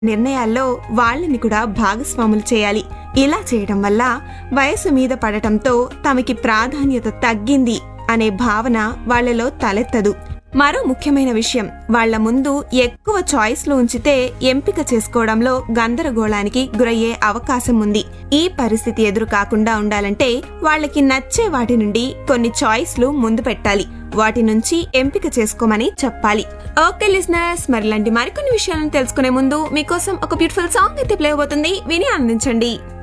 నిర్ణయాల్లో వాళ్ళని కూడా భాగస్వాములు చేయాలి ఇలా చేయడం వల్ల వయసు మీద పడటంతో తమకి ప్రాధాన్యత తగ్గింది అనే భావన వాళ్ళలో తలెత్తదు మరో ముఖ్యమైన విషయం వాళ్ళ ముందు ఎక్కువ చాయిస్లు ఉంచితే ఎంపిక చేసుకోవడంలో గందరగోళానికి గురయ్యే అవకాశం ఉంది ఈ పరిస్థితి ఎదురు కాకుండా ఉండాలంటే వాళ్ళకి నచ్చే వాటి నుండి కొన్ని చాయిస్లు ముందు పెట్టాలి వాటి నుంచి ఎంపిక చేసుకోమని చెప్పాలి ఓకే లిజనర్స్ మరి ఇలాంటి మరికొన్ని విషయాలను తెలుసుకునే ముందు మీకోసం ఒక బ్యూటిఫుల్ సాంగ్ అయితే ప్లే అవబోతుంది విని ఆనందించండి